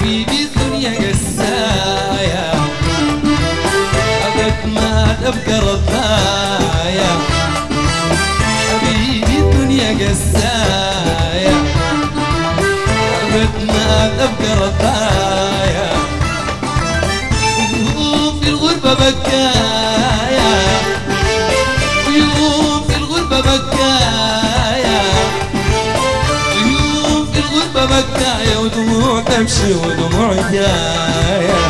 حبيبي الدنيا قسايا أبد ما تبقى رضايا حبيبي الدنيا قسايا أبد ما تبقى رضايا وفي الغربة بكايا ويوم في الغربة بكايا ويوم في الغربة بكايا ودموع تمشي ودموع جاية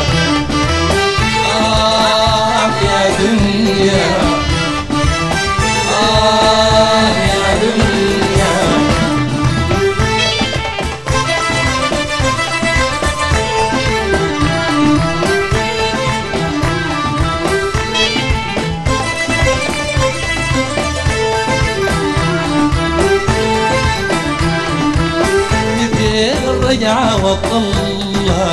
آه يا دنيا آه يا دنيا بدين الرجعة والطلة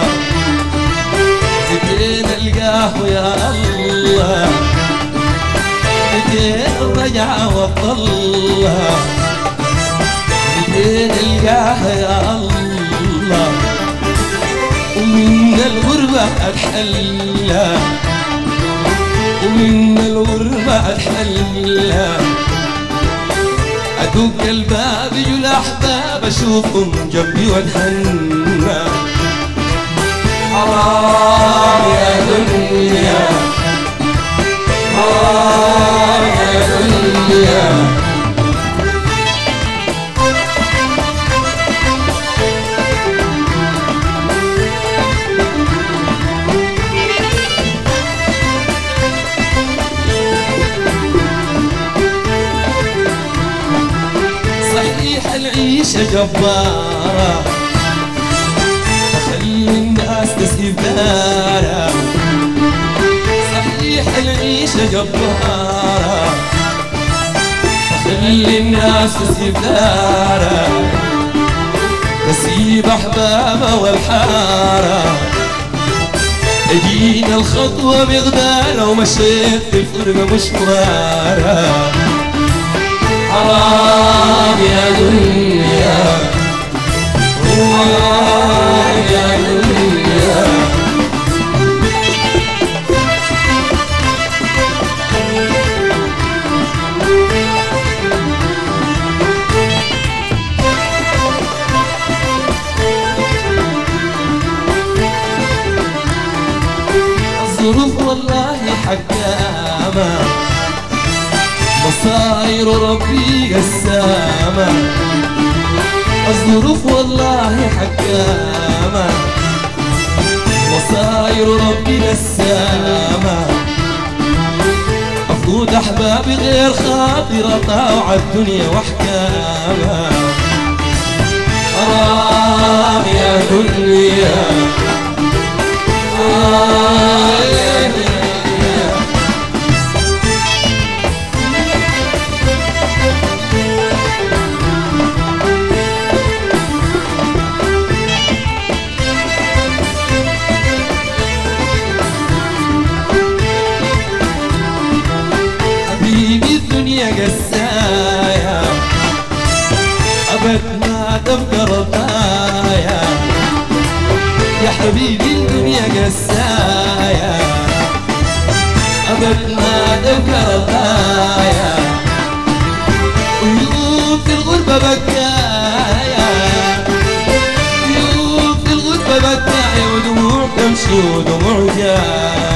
بدين القاه يا الله بدين الرجعة والطلة بدين القاه يا الله ومن الغربة أتحلى ومن الغربة أتحلى أدق الباب يجوا الأحباب أشوفهم جنبي وأتهنى حرام يا دنيا حرام يا دنيا صحيح العيشة جبارة خلي الناس تسيب دارها صحيح العيشة جبارة خلي الناس تسيب دارها تسيب أحبابها والحارة اجينا الخطوة بغدارة ومشيت في الفرقة مشوارة حرام يا دنيا حرام يا دنيا الظروف والله حكامه مصاير ربي قسامة الظروف والله حكامة مصاير ربي قسامة أفقود أحبابي غير خاطرة طاوع الدنيا وأحكامها حرام يا دنيا آه يا دنيا حبيبي الدنيا قسايا أبد ما تبقى رضايا يا حبيبي الدنيا قسايا أبد ما تبقى رضايا ويوم في الغربة بكايا ويوم في الغربة بكايا ودموع تمشي ودموع جاية